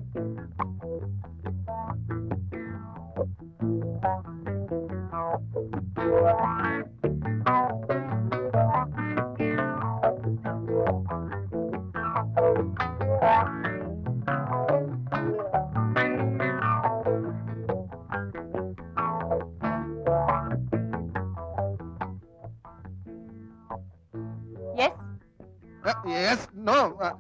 Yes yes no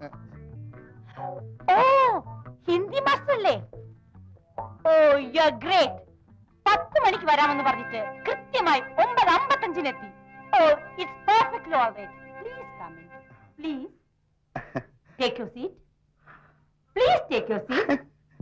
oh Hindi master അല്ലേ oh you are great പത്ത് മണിക്ക് വരാമെന്ന് പറഞ്ഞിട്ട് കൃത്യമായി ഒമ്പത് അമ്പത്തഞ്ചിനെത്തി oh it's perfectly all right please come in please take your seat please take your seat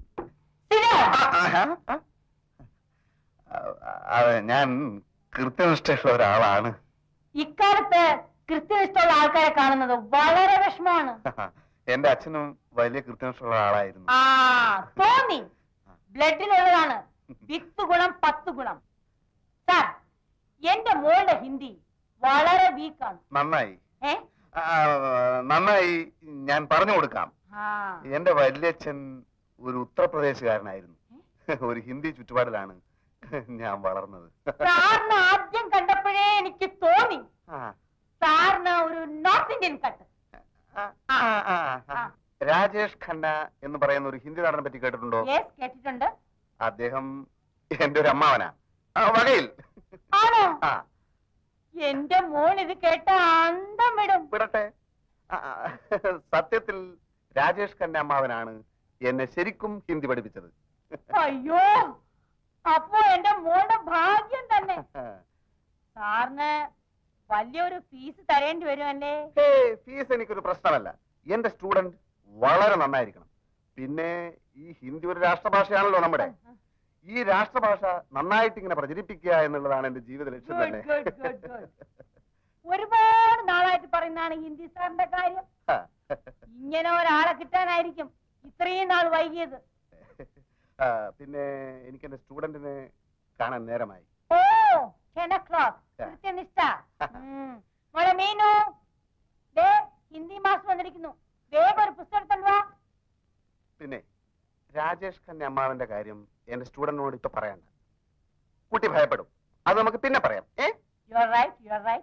ഞാൻ കൃത്യനിഷ്ഠയുള്ള ഒരാളാണ് ഇക്കാലത്ത് കൃത്യനിഷ്ഠമുള്ള ആൾക്കാരെ കാണുന്നത് വളരെ വിഷമമാണ് എന്റെ അച്ഛനും വലിയ കൃത്യനിഷ്ഠയുള്ള ആളായിരുന്നു ആ തോന്നി ബ്ലഡിലുള്ളതാണ് വിത്ത് ഗുണം പത്ത് ഗുണം സാർ എന്റെ മോളുടെ ഹിന്ദി വളരെ വീക്കാണ് നന്നായി ഏ ആ, നന്നായി ഞാൻ പറഞ്ഞു കൊടുക്കാം ആ എന്റെ വല്യച്ഛൻ ഒരു ഉത്തർപ്രദേശുകാരനായിരുന്നു ഒരു ഹിന്ദി ചുറ്റുപാടിലാണ് ഞാൻ വളർന്നത് സാറിന് ആദ്യം കണ്ടപ്പോഴേ എനിക്ക് തോന്നി ആ, സാറിന് ഒരു നോർത്ത് ഇന്ത്യൻ കട്ട് ആ, ആ, ആ, ആ. രാജേഷ് ഖന്ന എന്ന് പറയുന്ന ഒരു ഹിന്ദി നടനെ പറ്റി കേട്ടിട്ടുണ്ടോ യെസ് കേട്ടിട്ടുണ്ട് അദ്ദേഹം എന്റെ ഒരു അമ്മാവനാ ആ, വകയിൽ ആണോ ആ എന്റെ മോൾ ഇത് കേട്ട അന്തം വിടും വിടട്ടെ ആ, ആ, സത്യത്തിൽ രാജേഷ് ഖന്ന അമ്മാവനാണ് എന്നെ ശരിക്കും ഹിന്ദി പഠിപ്പിച്ചത് അയ്യോ അപ്പോ എന്റെ മോളുടെ ഭാഗ്യം തന്നെ സാറിന് വലിയൊരു ഫീസ് തരേണ്ടി വരുമല്ലേ ഹേയ്, ഫീസ് എനിക്കൊരു പ്രശ്നമല്ല എന്റെ സ്റ്റുഡന്റ് വളരെ നന്നായിരിക്കണം പിന്നെ ഈ ഹിന്ദി ഒരു രാഷ്ട്രഭാഷയാണല്ലോ നമ്മുടെ ഈ രാഷ്ട്രഭാഷ നന്നായിട്ട് ഇങ്ങനെ പ്രചരിപ്പിക്കുക എന്നുള്ളതാണ് എന്റെ ജീവിത ലക്ഷ്യം Good, തന്നെ good, good, good. ഒരുപാട് നാളായിട്ട് പറയുന്നതാണ് ഹിന്ദി സാറിന്റെ കാര്യം ഇങ്ങനെ ഒരാളെ കിട്ടാനായിരിക്കും ഇത്രയും നാൾ വൈകിയത് ആ, പിന്നെ എനിക്ക് എന്റെ സ്റ്റുഡന്റിനെ കാണാൻ നേരമായി ഓ ടെൻ ഒ ക്ലോക്ക് കൃത്യനിഷ്ഠ ഉം. മോളെ മീനു ദേ ഹിന്ദി മാസം വന്നിരിക്കുന്നു വേഗം ഒരു പുസ്തകം എടുത്തോണ്ട് വാ പിന്നെ രാജേഷ് ഖന്ന അമ്മാവന്റെ കാര്യം എന്റെ സ്റ്റുഡന്റിനോട് ഇപ്പൊ പറയണ്ട കുട്ടി ഭയപ്പെടും അത് നമുക്ക് പിന്നെ പറയാം ah you are right you are right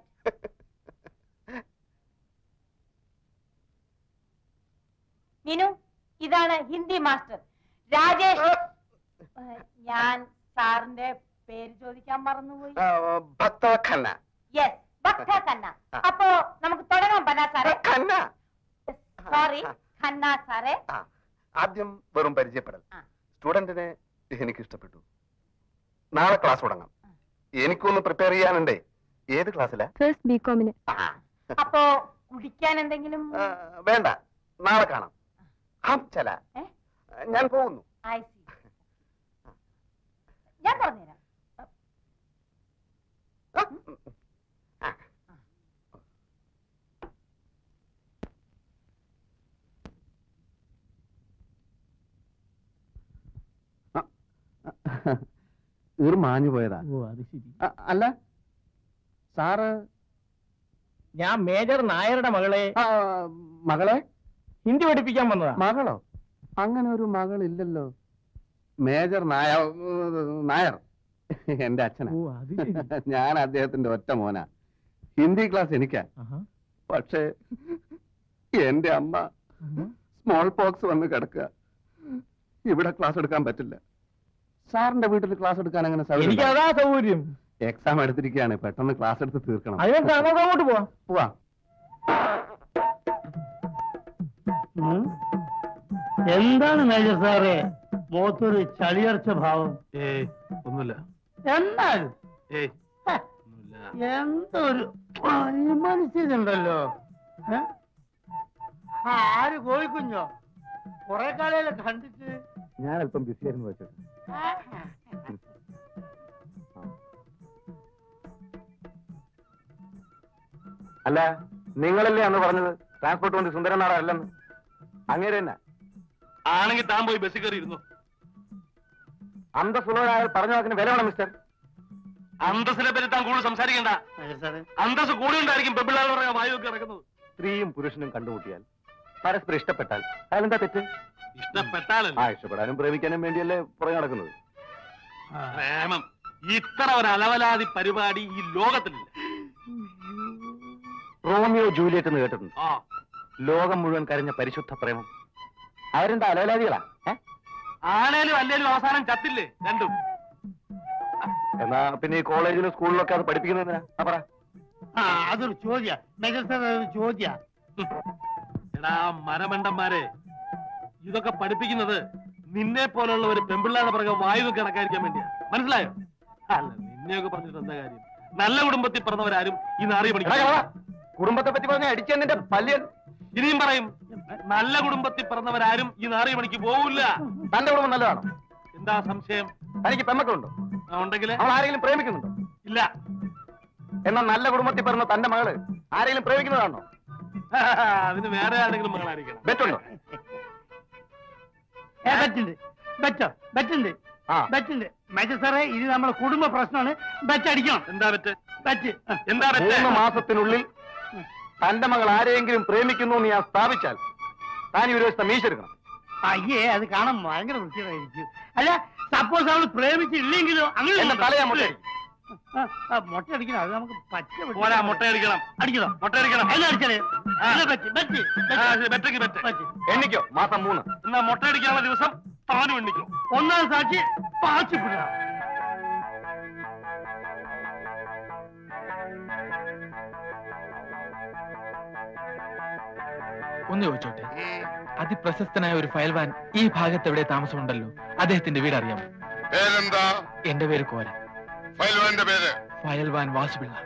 Meenu ഇതാണ് ഹിന്ദി മാസ്റ്റർ രാജേഷ് ഏഹ്, ഞാൻ സാറിന്റെ പേര് ചോദിക്കാൻ മറന്നുപോയി ആ, ഭക്ത ഖന്ന യെസ് ഭക്ത ഖന്ന അപ്പോ നമുക്ക് തുടങ്ങാം ബന സാറേ ഖന്ന സോറി ഖന്ന സാറേ ആ, ആദ്യം വെറും പരിചയപ്പെടൽ ആ. സ്റ്റുഡന്റിനെ എനിക്ക് ഇഷ്ടപ്പെട്ടു നാളെ ക്ലാസ് തുടങ്ങാം എനിക്കൊന്ന് പ്രിപ്പയർ ചെയ്യാനുണ്ടേ ഏത് ക്ലാസ്സിലാ ഫസ്റ്റ് ബി കോമിന് ആ, അപ്പോ കുടിക്കാൻ എന്തെങ്കിലും ആ, വേണ്ട നാളെ കാണാം ഹം ചല ഏ? ഞാൻ പോകുന്നു ഐ സി ഞാൻ പറഞ്ഞുതരാം ആ, ഈർ മാഞ്ഞു പോയതാ ഓ അത് ശരി അ- അല്ല സാറ് ഞാൻ മേജർ നായരുടെ മകളെ ആ, മകളെ ഹിന്ദി പഠിപ്പിക്കാൻ വന്നതാ മകളോ അങ്ങനെ ഒരു മകളില്ലല്ലോ മേജർ നായ നായർ എന്റെ അച്ഛനാ ഓ അത് ശരി ഞാൻ അദ്ദേഹത്തിന്റെ ഒറ്റ മോനാ ഹിന്ദി ക്ലാസ് എനിക്കാ ആഹാ. പക്ഷേ എന്റെ അമ്മ ആഹാ. സ്മോൾ പോക്സ് വന്ന് കിടക്കുക ഇവിടെ ക്ലാസ് എടുക്കാൻ പറ്റില്ല സാറിന്റെ വീട്ടിൽ ക്ലാസ് എടുക്കാൻ അങ്ങനെ എനിക്ക് അതാ സൗകര്യം എക്സാം എടുത്തിരിക്കുകയാണ് പെട്ടെന്ന് ക്ലാസ് എടുത്ത് തീർക്കണം അതിനെന്താ നമുക്ക് അങ്ങോട്ട് പോവാം പോവാ എന്താണ് മേജർ സാറേ മുഖത്തൊരു ചളിയർച്ച ഭാവം ഏയ് ഒന്നുമില്ല എന്നാൽ ഏയ് ഹ, ഒന്നുമില്ല എന്തൊരു മനുഷ്യനുണ്ടല്ലോ ഏ? ആര് കോഴിക്കുഞ്ഞോ കൊറേ കാലയല്ലേ കണ്ടിട്ട് ഞാൻ അല്പം ബിസി ആയിരുന്നു വെച്ചത് അല്ല നിങ്ങളല്ലേ അന്ന് പറഞ്ഞത് ട്രാൻസ്പോർട്ട് കൊണ്ട് സുന്ദരൻ നാടല്ലെന്ന് അങ്ങേര് തന്നെ ആണെങ്കിൽ താൻ പോയി ബസ്സിൽ കയറി ഇരുന്നു അന്തസ്സുള്ളവരായ പറഞ്ഞ വാക്കിന് വില വേണം മിസ്റ്റർ അന്തസ്സിനെ പറ്റി താൻ കൂടുതൽ സംസാരിക്കണ്ട മേജർ സാറേ അന്തസ് കൂടി ഉണ്ടായിരിക്കും പെമ്പിള്ളാർ പറയാ വായുവൊക്കെ ഇറക്കുന്നത് സ്ത്രീയും പുരുഷനും കണ്ടുമുട്ടിയാൽ പരസ്പരം ഇഷ്ടപ്പെട്ടാൽ അയാളെന്താ തെറ്റ് ഇഷ്ടപ്പെട്ടാലല്ലേ ആ ഇഷ്ടപ്പെടാനും പ്രേമിക്കാനും വേണ്ടിയല്ലേ പുറകെ നടക്കുന്നത് പ്രേമം ഇത്ര ഒരു അലവലാതി പരിപാടി ഈ ലോകത്തിലില്ല റോമിയോ ജൂലിയറ്റ് എന്ന് കേട്ടിട്ടുണ്ട് ആ ലോകം മുഴുവൻ കരഞ്ഞ പരിശുദ്ധ പ്രേമം അവരെന്താ അലവലാദികളാ ഏ? ആണേലും അല്ലേലും അവസാനം ചത്തില്ലേ രണ്ടും എന്നാ പിന്നെ ഈ കോളേജിലും സ്കൂളിലൊക്കെ അത് പഠിപ്പിക്കുന്നതിനാ ആ, പറ ആ അതൊരു ചോദ്യ മേജർ സാർ അതൊരു ചോദ്യ എടാ മരമണ്ടന്മാരെ ഇതൊക്കെ പഠിപ്പിക്കുന്നത് നിന്നെ പോലുള്ള ഒരു പെമ്പിള്ളാരുടെ പുറകെ വായു കിടക്കാതിരിക്കാൻ വേണ്ടിയാ മനസ്സിലായോ അല്ല നിന്നെയൊക്കെ പറഞ്ഞിട്ട് എന്താ കാര്യം നല്ല കുടുംബത്തിൽ പിറന്നവരാരും ഈ നാറിയ എടാ, പഠിക്കും കളവാ. കുടുംബത്തെ പറ്റി പറഞ്ഞ അടിച്ചെന്നിന്റെ പല്യൻ ഇനിയും പറയും നല്ല കുടുംബത്തിൽ പിറന്നവരാരും ഈ നാറിയ പണിക്ക് പോവില്ല തന്റെ കുടുംബം നല്ലതാണോ എന്താ സംശയം തനിക്ക് പെമ്മക്കളുണ്ടോ ഉണ്ടെങ്കിൽ അവൾ ആരെങ്കിലും പ്രേമിക്കുന്നുണ്ടോ ഇല്ല എന്നാൽ നല്ല കുടുംബത്തിൽ പിറന്ന തന്റെ മകള് ആരെങ്കിലും പ്രേമിക്കുന്നതാണോ അതിന് വേറെ ആരെങ്കിലും മകളായിരിക്കണം ബെറ്റുണ്ടോ ഏ ബെറ്റുണ്ട് ബെറ്റോ ബെറ്റുണ്ട് ആ ബെറ്റുണ്ട് മേജർ സാറേ ഇത് നമ്മുടെ കുടുംബ പ്രശ്നമാണ് ബെറ്റ് അടിക്കണം എന്താ പറ്റ് ബെറ്റ് ആ. എന്താ പറ്റ് മൂന്ന് മാസത്തിനുള്ളിൽ തന്റെ മകൾ ആരെയെങ്കിലും പ്രേമിക്കുന്നു എന്ന് ഞാൻ സ്ഥാപിച്ചാൽ താൻ ഈ ഒരു ദിവസത്തെ മീശ എടുക്കണം അയ്യേ അത് കാണാൻ ഭയങ്കര വൃത്തിയായിരിക്കും അല്ല സപ്പോസ് അവള് പ്രേമിച്ചില്ലെങ്കിലോ അങ്ങനെ എന്റെ തല ഞാൻ മുട്ടയടിക്കും. ആ, ആ, മുട്ട അടിക്കണം അത് നമുക്ക് പച്ച വെട്ടി പോരാ മുട്ടയടിക്കണം അടിക്കണോ മുട്ടയടിക്കണം എന്നാ അടിച്ചാലേ എന്നാ ബെറ്റ് ബെറ്റ് ആ, ശരി, ബെറ്റെങ്കി ബെറ്റ് ബെറ്റ് എണ്ണിക്കോ മാസം മൂന്ന് എന്നാ മുട്ടയടിക്കാനുള്ള ദിവസം താനും എണ്ണിക്കും ഒന്നാം സാക്ഷി പാച്ചിപ്പിട ഒന്ന് ചോദിച്ചോട്ടെ അതിപ്രശസ്തനായ ഒരു ഫയൽവാൻ ഈ ഭാഗത്ത് എവിടെ താമസമുണ്ടല്ലോ അദ്ദേഹത്തിന്റെ വീട് അറിയാമോ പേരെന്താ എന്റെ പേര് കോര ഫൈൽവാന്റെ പേര് ഫയൽവാൻ വാസുപിള്ള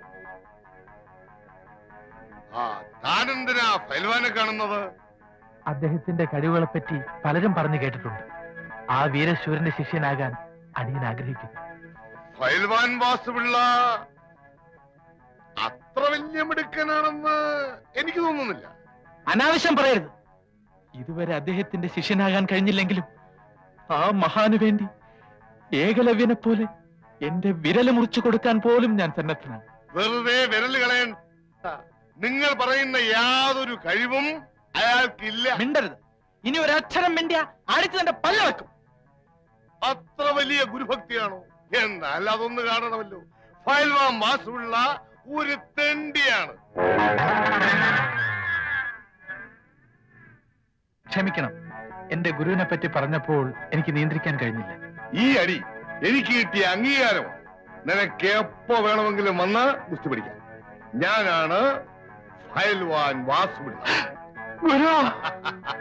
ആ താനെന്തിനാ ഫൈൽവാനെ കാണുന്നത് അദ്ദേഹത്തിന്റെ കഴിവുകളെ പറ്റി പലരും പറഞ്ഞു കേട്ടിട്ടുണ്ട് ആ വീരശൂരന്റെ ശിഷ്യനാകാൻ അടിയൻ ആഗ്രഹിക്കുന്നു ഫൈൽവാൻ വാസുപിള്ള അത്ര വലിയ മിടുക്കനാണെന്ന് എനിക്ക് തോന്നുന്നില്ല അനാവശ്യം പറയരുത് ഇതുവരെ അദ്ദേഹത്തിന്റെ ശിഷ്യനാകാൻ കഴിഞ്ഞില്ലെങ്കിലും ആ മഹാനു വേണ്ടി ഏകലവ്യനെ പോലെ എന്റെ വിരല് മുറിച്ചു കൊടുക്കാൻ പോലും ഞാൻ സന്നദ്ധനാണ് വെറുതെ വിരൽ കളയണ്ട നിങ്ങൾ പറയുന്ന യാതൊരു കഴിവും അയാൾക്കില്ല മിണ്ടരുത് ഇനി ഒരക്ഷരം മിണ്ടിയ അടിച്ചു തന്റെ പല്ല വെക്കും അത്ര വലിയ ഗുരുഭക്തിയാണോ എന്നാൽ അതൊന്ന് കാണണമല്ലോ ഫൈൽവാൻ വാസുപിള്ള ഒരു തെണ്ടിയാണ് ക്ഷമിക്കണം എന്റെ ഗുരുവിനെ പറ്റി പറഞ്ഞപ്പോൾ എനിക്ക് നിയന്ത്രിക്കാൻ കഴിഞ്ഞില്ല ഈ അടി എനിക്ക് കിട്ടിയ അംഗീകാരമാണ് നിനക്ക് എപ്പോ വേണമെങ്കിലും വന്ന് ഗുസ്തി പിടിക്കാം ഞാനാണ് ഫയൽവാൻ വാസുപിള്ള ഗുരു